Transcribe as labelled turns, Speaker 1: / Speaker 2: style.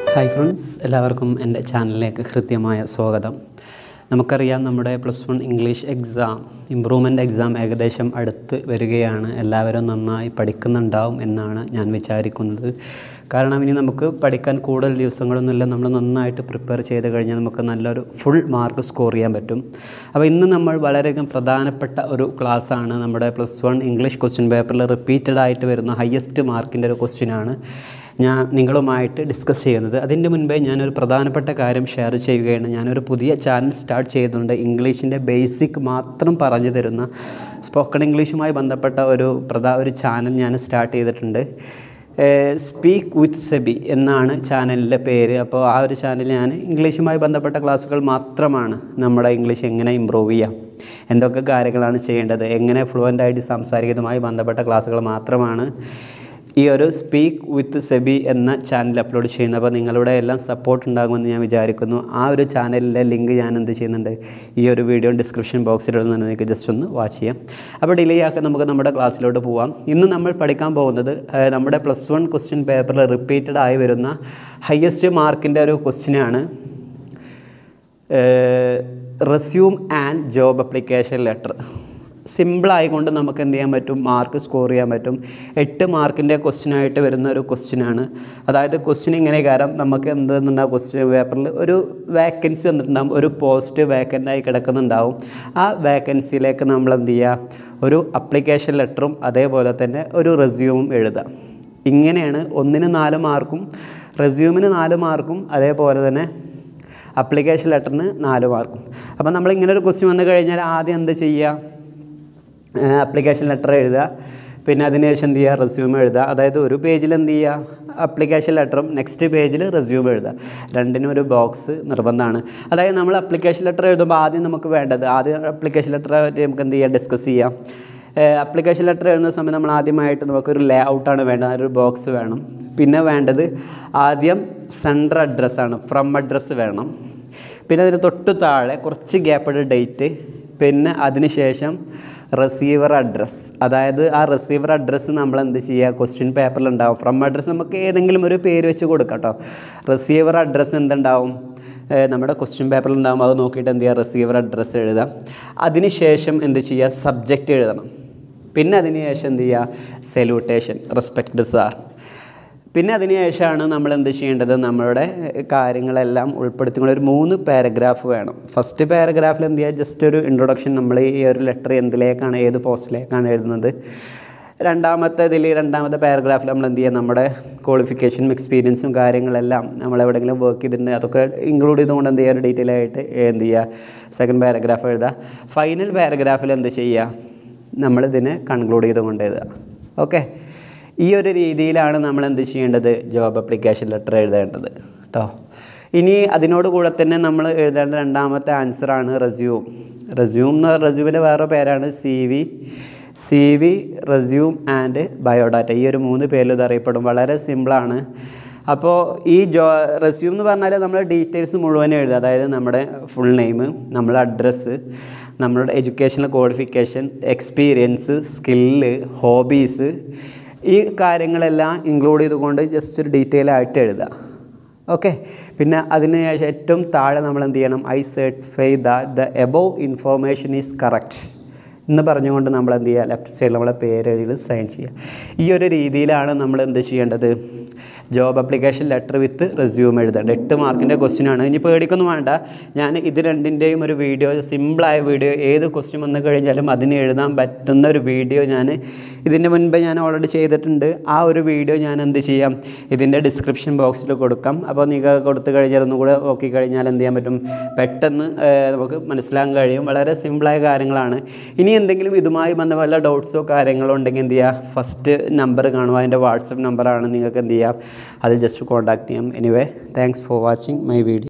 Speaker 1: hi friends എല്ലാവർക്കും എൻ്റെ ചാനലിലേക്ക് ഹൃദ്യമായ സ്വാഗതം നമുക്കറിയാം നമ്മുടെ plus one English exam improvement exam ഏകദേശം അടുത്ത് വരികയാണ് എല്ലാവരും നന്നായി പഠിക്കുന്നുണ്ടാവും എന്നാണ് ഞാൻ വിചാരിക്കുന്നത് കാരണം ഇനി നമുക്ക് പഠിക്കാൻ കൂടുതൽ ദിവസങ്ങളൊന്നുമില്ല നമ്മൾ നന്നായിട്ട് പ്രിപ്പയർ ചെയ്ത് കഴിഞ്ഞാൽ നമുക്ക് നല്ലൊരു ഫുൾ മാർക്ക് സ്കോർ ചെയ്യാൻ പറ്റും അപ്പോൾ ഇന്ന് നമ്മൾ വളരെയധികം പ്രധാനപ്പെട്ട ഒരു ക്ലാസ്സാണ് നമ്മുടെ പ്ലസ് വൺ ഇംഗ്ലീഷ് ക്വസ്റ്റ്യൻ പേപ്പറിൽ റിപ്പീറ്റഡ് ആയിട്ട് വരുന്ന ഹയസ്റ്റ് മാർക്കിൻ്റെ ഒരു ക്വസ്റ്റ്യനാണ് ഞാൻ നിങ്ങളുമായിട്ട് ഡിസ്കസ് ചെയ്യുന്നത് അതിൻ്റെ മുൻപേ ഞാനൊരു പ്രധാനപ്പെട്ട കാര്യം ഷെയർ ചെയ്യുകയാണ് ഞാനൊരു പുതിയ ചാനൽ സ്റ്റാർട്ട് ചെയ്തിട്ടുണ്ട് ഇംഗ്ലീഷിൻ്റെ ബേസിക് മാത്രം പറഞ്ഞു തരുന്ന സ്പോക്കൺ ഇംഗ്ലീഷുമായി ബന്ധപ്പെട്ട ഒരു പ്രധാ ഒരു ചാനൽ ഞാൻ സ്റ്റാർട്ട് ചെയ്തിട്ടുണ്ട് സ്പീക്ക് വിത്ത് സെബി എന്നാണ് ചാനലിൻ്റെ പേര് അപ്പോൾ ആ ഒരു ചാനൽ ഞാൻ ഇംഗ്ലീഷുമായി ബന്ധപ്പെട്ട ക്ലാസ്സുകൾ മാത്രമാണ് നമ്മുടെ ഇംഗ്ലീഷ് എങ്ങനെ ഇമ്പ്രൂവ് ചെയ്യാം എന്തൊക്കെ കാര്യങ്ങളാണ് ചെയ്യേണ്ടത് എങ്ങനെ ഫ്ലുവൻ്റായിട്ട് സംസാരിക്കുന്നതുമായി ബന്ധപ്പെട്ട ക്ലാസ്സുകൾ മാത്രമാണ് ഈ ഒരു സ്പീക്ക് വിത്ത് സെബി എന്ന ചാനൽ അപ്ലോഡ് ചെയ്യുന്നത് അപ്പോൾ നിങ്ങളുടെ എല്ലാം സപ്പോർട്ട് ഉണ്ടാകുമെന്ന് ഞാൻ വിചാരിക്കുന്നു ആ ഒരു ചാനലിലെ ലിങ്ക് ഞാൻ എന്ത് ചെയ്യുന്നുണ്ട് ഈ ഒരു വീഡിയോ ഡിസ്ക്രിപ്ഷൻ ബോക്സിലുള്ള നിങ്ങൾക്ക് ജസ്റ്റ് ഒന്ന് വാച്ച് ചെയ്യാം അപ്പോൾ ഡിലേ ആക്കി നമുക്ക് നമ്മുടെ ക്ലാസ്സിലോട്ട് പോവാം ഇന്ന് നമ്മൾ പഠിക്കാൻ പോകുന്നത് ഏഹ്, നമ്മുടെ പ്ലസ് വൺ ക്വസ്റ്റ്യൻ പേപ്പറിൽ റിപ്പീറ്റഡ് ആയി വരുന്ന ഹയസ്റ്റ് മാർക്കിൻ്റെ ഒരു ക്വസ്റ്റ്യനാണ് resume and job application letter സിമ്പിളായിക്കൊണ്ട് നമുക്ക് എന്ത് ചെയ്യാൻ പറ്റും മാർക്ക് സ്കോർ ചെയ്യാൻ പറ്റും എട്ട് മാർക്കിൻ്റെ ക്വസ്റ്റ്യനായിട്ട് വരുന്ന ഒരു ക്വസ്റ്റ്യനാണ് അതായത് ക്വസ്റ്റ്യൻ ഇങ്ങനെ കാരണം നമുക്ക് എന്തെന്നുണ്ടാവും ക്വസ്റ്റ്യൻ പേപ്പറിൽ ഒരു വേക്കൻസി വന്നിട്ടുണ്ടാകും ഒരു പോസ്റ്റ് വേക്കൻ്റായി കിടക്കുന്നുണ്ടാവും ആ വേക്കൻസിയിലേക്ക് നമ്മൾ എന്ത് ചെയ്യുക ഒരു അപ്ലിക്കേഷൻ ലെറ്ററും അതേപോലെ തന്നെ ഒരു റെസ്യൂമും എഴുതാം ഇങ്ങനെയാണ് ഒന്നിന് നാല് മാർക്കും റെസ്യൂമിന് നാല് മാർക്കും അതേപോലെ തന്നെ അപ്ലിക്കേഷൻ ലെറ്ററിന് നാല് മാർക്കും അപ്പോൾ നമ്മൾ ഇങ്ങനെ ഒരു ക്വസ്റ്റ്യൻ വന്നു കഴിഞ്ഞാൽ ആദ്യം എന്ത് ചെയ്യുക ആപ്ലിക്കേഷൻ ലെറ്റർ എഴുതുക പിന്നെ അതിനുശേഷം എന്ത് ചെയ്യുക റെസ്യൂം എഴുതുക അതായത് ഒരു പേജിൽ എന്ത് ചെയ്യുക അപ്ലിക്കേഷൻ ലെറ്ററും നെക്സ്റ്റ് പേജിൽ റെസ്യൂം എഴുതുക രണ്ടിനും ഒരു ബോക്സ് നിർബന്ധമാണ് അതായത് നമ്മൾ അപ്ലിക്കേഷൻ ലെറ്റർ എഴുതുമ്പോൾ ആദ്യം നമുക്ക് വേണ്ടത് ആദ്യം അപ്ലിക്കേഷൻ ലെറ്റർ നമുക്ക് എന്ത് ചെയ്യാം ഡിസ്കസ് ചെയ്യാം അപ്ലിക്കേഷൻ ലെറ്റർ എഴുതുന്ന സമയം നമ്മൾ ആദ്യമായിട്ട് നമുക്കൊരു ലേ ഔട്ടാണ് വേണ്ടത് ഒരു ബോക്സ് വേണം പിന്നെ വേണ്ടത് ആദ്യം സെൻറ്റർ അഡ്രസ്സാണ് ഫ്രം അഡ്രസ്സ് വേണം പിന്നെ അതിന് തൊട്ട് താഴെ കുറച്ച് ഗ്യാപ്പഡ് ഡേറ്റ് പിന്നെ അതിനുശേഷം റിസീവർ അഡ്രസ്സ് അതായത് ആ റിസീവർ അഡ്രസ്സ് നമ്മൾ എന്ത് ചെയ്യുക ക്വസ്റ്റ്യൻ പേപ്പറിൽ ഉണ്ടാവും ഫ്രം അഡ്രസ്സ് നമുക്ക് ഏതെങ്കിലും ഒരു പേര് വെച്ച് കൊടുക്കാം കേട്ടോ റിസീവർ അഡ്രസ്സ് എന്തുണ്ടാവും ഏഹ് നമ്മുടെ ക്വസ്റ്റ്യൻ പേപ്പറിൽ ഉണ്ടാകും അത് നോക്കിയിട്ട് എന്ത് ചെയ്യുക റിസീവർ അഡ്രസ്സ് എഴുതാം അതിനുശേഷം എന്ത് ചെയ്യുക സബ്ജക്റ്റ് എഴുതണം പിന്നെ അതിനുശേഷം എന്ത് ചെയ്യുക സെല്യൂട്ടേഷൻ റെസ്പെക്ട് സാർ പിന്നെ അതിനുശേഷമാണ് നമ്മൾ എന്ത് ചെയ്യേണ്ടത് നമ്മളുടെ കാര്യങ്ങളെല്ലാം ഉൾപ്പെടുത്തിക്കൊണ്ട് ഒരു മൂന്ന് പാരഗ്രാഫ് വേണം ഫസ്റ്റ് പാരഗ്രാഫിൽ എന്ത് ചെയ്യുക ജസ്റ്റ് ഒരു ഇൻട്രൊഡക്ഷൻ നമ്മൾ ഈ ഒരു ലെറ്റർ എന്തിലേക്കാണ് ഏത് പോസ്റ്റിലേക്കാണ് എഴുതുന്നത് രണ്ടാമത്തെ ഇതിൽ രണ്ടാമത്തെ പാരഗ്രാഫിൽ നമ്മൾ എന്ത് ചെയ്യുക നമ്മുടെ ക്വാളിഫിക്കേഷനും എക്സ്പീരിയൻസും കാര്യങ്ങളെല്ലാം നമ്മൾ എവിടെയെങ്കിലും വർക്ക് ചെയ്തിട്ടുണ്ട് അതൊക്കെ ഇൻക്ലൂഡ് ചെയ്തുകൊണ്ട് എന്ത് ചെയ്യുക ഒരു ഡീറ്റെയിൽ ആയിട്ട് എന്ത് ചെയ്യുക സെക്കൻഡ് പാരഗ്രാഫ് എഴുതുക ഫൈനൽ പാരഗ്രാഫിൽ എന്ത് ചെയ്യുക നമ്മളിതിനെ കൺക്ലൂഡ് ചെയ്തുകൊണ്ട് എഴുതുക ഓക്കെ ഈ ഒരു രീതിയിലാണ് നമ്മൾ എന്ത് ചെയ്യേണ്ടത് ജോബ് അപ്ലിക്കേഷൻ ലെറ്റർ എഴുതേണ്ടത് കേട്ടോ ഇനി അതിനോട് കൂടെ തന്നെ നമ്മൾ എഴുതേണ്ട രണ്ടാമത്തെ ആൻസറാണ് റെസ്യൂം റെസ്യൂം എന്ന് റെസ്യൂമിൻ്റെ വേറെ പേരാണ് C V C V resume and biodata ഈ ഒരു മൂന്ന് പേരിൽ ഇത് അറിയപ്പെടും വളരെ സിമ്പിളാണ് അപ്പോൾ ഈ ജോ റെസ്യൂം എന്ന് പറഞ്ഞാൽ നമ്മൾ ഡീറ്റെയിൽസ് മുഴുവൻ എഴുതുക അതായത് നമ്മുടെ ഫുൾ നെയിം നമ്മുടെ അഡ്രസ്സ് നമ്മളുടെ educational qualification experience skill hobbies ഈ കാര്യങ്ങളെല്ലാം ഇൻക്ലൂഡ് ചെയ്തുകൊണ്ട് ജസ്റ്റ് ഒരു ഡീറ്റെയിൽ ആയിട്ട് എഴുതുക ഓക്കെ പിന്നെ അതിന് ശേഷം ഏറ്റവും താഴെ നമ്മൾ എന്ത് ചെയ്യണം I certify the the above information is correct എന്ന് പറഞ്ഞുകൊണ്ട് നമ്മൾ എന്ത് ചെയ്യുക ലെഫ്റ്റ് സൈഡിൽ നമ്മളെ പേര് എഴുതി സൈൻ ചെയ്യുക ഈ ഒരു രീതിയിലാണ് നമ്മൾ എന്ത് ചെയ്യേണ്ടത് job application letter with resume എഴുതേണ്ടത് എട്ട് മാർക്കിൻ്റെ ക്വസ്റ്റ്യനാണ് ഇനി പേടിക്കൊന്നും വേണ്ട ഞാൻ ഇത് രണ്ടിൻ്റെയും ഒരു വീഡിയോ സിമ്പിളായ വീഡിയോ ഏത് ക്വസ്റ്റ്യൻ വന്നു കഴിഞ്ഞാലും അതിന് എഴുതാൻ പറ്റുന്ന ഒരു വീഡിയോ ഞാൻ ഇതിൻ്റെ മുൻപ് ഞാൻ ഓൾറെഡി ചെയ്തിട്ടുണ്ട് ആ ഒരു വീഡിയോ ഞാൻ എന്ത് ചെയ്യാം ഇതിൻ്റെ ഡിസ്ക്രിപ്ഷൻ ബോക്സിൽ കൊടുക്കാം അപ്പോൾ നിങ്ങൾ കൊടുത്തു കഴിഞ്ഞാൽ ഒന്നും കൂടെ നോക്കിക്കഴിഞ്ഞാൽ എന്ത് ചെയ്യാൻ പറ്റും പെട്ടെന്ന് ഏഹ്, നമുക്ക് മനസ്സിലാക്കാൻ കഴിയും വളരെ സിമ്പിളായ കാര്യങ്ങളാണ് ഇനി എന്തെങ്കിലും ഇതുമായി ബന്ധപ്പെട്ട വല്ല ഡൗട്ട്സോ കാര്യങ്ങളോ ഉണ്ടെങ്കിൽ എന്ത് ചെയ്യുക ഫസ്റ്റ് നമ്പർ കാണുക അതിൻ്റെ വാട്സപ്പ് നമ്പറാണ് നിങ്ങൾക്ക് എന്ത് ചെയ്യാം അത് ജസ്റ്റ് കോൺടാക്ട് ചെയ്യാം anyway thanks for watching my video